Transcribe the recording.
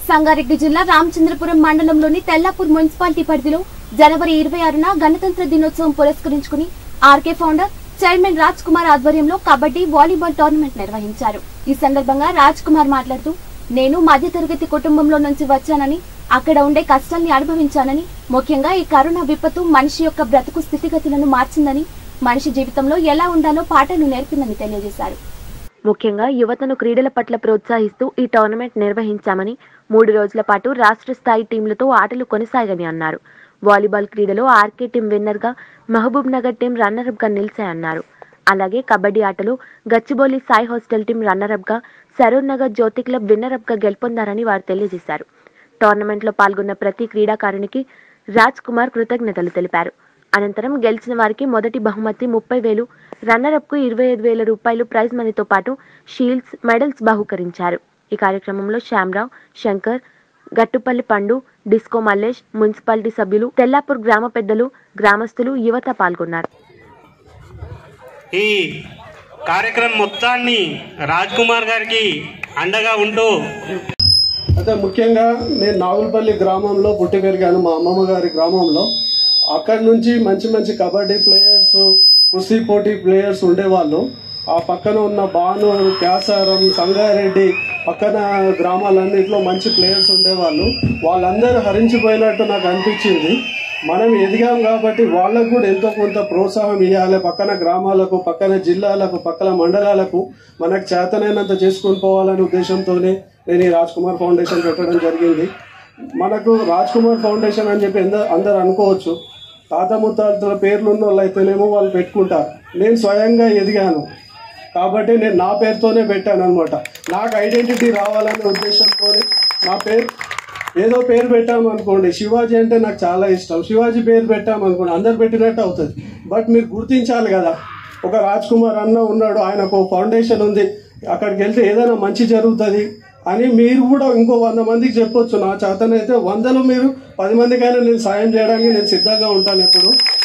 సంగారెడ్డి జిల్లా రామచంద్రపురం మండలంలోని తెల్లాపూర్ మున్సిపాలిటీ పరిధిలో జనవరి ఇరవై ఆరున గణతంత్ర దినోత్సవం పురస్కరించుకుని RK founder chairman Raj Kumar ఆధ్వర్యంలో కబడ్డీ వాలీబాల్ టోర్నమెంట్ నిర్వహించారు ఈ సందర్భంగా రాజ్ కుమార్ మాట్లాడుతూ నేను మధ్యతరగతి కుటుంబంలో నుంచి వచ్చానని అక్కడ ఉండే కష్టాల్ని అనుభవించానని ముఖ్యంగా ఈ కరోనా విపత్తు మనిషి యొక్క బ్రతుకు స్థితిగతులను మార్చిందని మనిషి జీవితంలో ఎలా ఉండాలో పాటను నేర్పిందని తెలియజేశారు ముఖ్యంగా యువతను క్రీడల పట్ల ప్రోత్సహిస్తూ ఈ టోర్నమెంట్ నిర్వహించామని మూడు రోజుల పాటు రాష్ట్ర స్థాయి టీంలతో ఆటలు కొనసాగని అన్నారు వాలీబాల్ క్రీడలో ఆర్కే టీం విన్నర్గా మహబూబ్ నగర్ టీం రన్నరప్గా నిలిచాయన్నారు అలాగే కబడ్డీ ఆటలో గచ్చిబౌలి సాయి హాస్టల్ టీం రన్నరప్గా సరూర్ నగర్ జ్యోతి క్లబ్ విన్నరప్గా గెలుపొందారని వారు తెలియజేశారు టోర్నమెంట్లో పాల్గొన్న ప్రతి క్రీడాకారునికి రాజ్ కుమార్ కృతజ్ఞతలు తెలిపారు అనంతరం గెలిచిన వారికి మొదటి బహుమతి ముప్పై వేలు రన్నరప్కు ఇరవై ఐదు వేల రూపాయలు ప్రైజ్ మనీతో పాటు షీల్డ్స్ మెడల్స్ బహుకరించారు ఈ కార్యక్రమంలో శ్యామరావు శంకర్ గట్టుపల్లి పండు డిస్కో మల్లేష్ మున్సిపాలిటీ సభ్యులు తెల్లాపూర్ గ్రామ పెద్దలు గ్రామస్తులు యువత పాల్గొన్నారు ఈ కార్యక్రమం మొత్తాన్ని రాజ్ కుమార్ గారికి అండగా ఉంటూ అయితే ముఖ్యంగా నేను నాగులపల్లి గ్రామంలో పుట్టి పెరిగాను మా అమ్మమ్మ గారి గ్రామంలో అక్కడి నుంచి మంచి మంచి కబడ్డీ ప్లేయర్స్ కుస్తీ పోటీ ప్లేయర్స్ ఉండేవాళ్ళు ఆ పక్కన ఉన్న బాను క్యాసారం సంగారెడ్డి పక్కన గ్రామాలన్నింటిలో మంచి ప్లేయర్స్ ఉండేవాళ్ళు వాళ్ళందరూ హరించిపోయినట్టు నాకు అనిపించింది మనం ఎదిగాం కాబట్టి వాళ్ళకు కూడా ఎంతో కొంత ప్రోత్సాహం ఇవ్వాలి పక్కన గ్రామాలకు పక్కన జిల్లాలకు పక్కన మండలాలకు మనకు చేతనైనంత చేసుకొని పోవాలనే ఉద్దేశంతోనే నేను ఈ రాజ్ కుమార్ ఫౌండేషన్ పెట్టడం జరిగింది మనకు రాజ్ కుమార్ ఫౌండేషన్ అని చెప్పి ఎంద- అందరు అనుకోవచ్చు తాత ముత్తాతల పేర్లు ఉన్న వాళ్ళు అయితేనేమో వాళ్ళు పెట్టుకుంటారు నేను స్వయంగా ఎదిగాను కాబట్టి నేను నా పేరుతోనే పెట్టాను అనమాట నాకు ఐడెంటిటీ రావాలనే ఉద్దేశంతో నా పేరు ఏదో పేరు పెట్టాము అనుకోండి శివాజీ అంటే నాకు చాలా ఇష్టం శివాజీ పేరు పెట్టాము అనుకోండి అందరు పెట్టినట్టు అవుతుంది బట్ మీరు గుర్తించాలి కదా ఒక రాజ్ కుమార్ అన్న ఉన్నాడు ఆయనకు ఒక ఫౌండేషన్ ఉంది అక్కడికి వెళ్తే ఏదైనా మంచి జరుగుతుంది అని మీరు కూడా ఇంకో వంద మందికి చెప్పొచ్చు నా చేతనైతే వందలో మీరు పది మందికైనా నేను సాయం చేయడానికి నేను సిద్ధంగా ఉంటాను ఎప్పుడు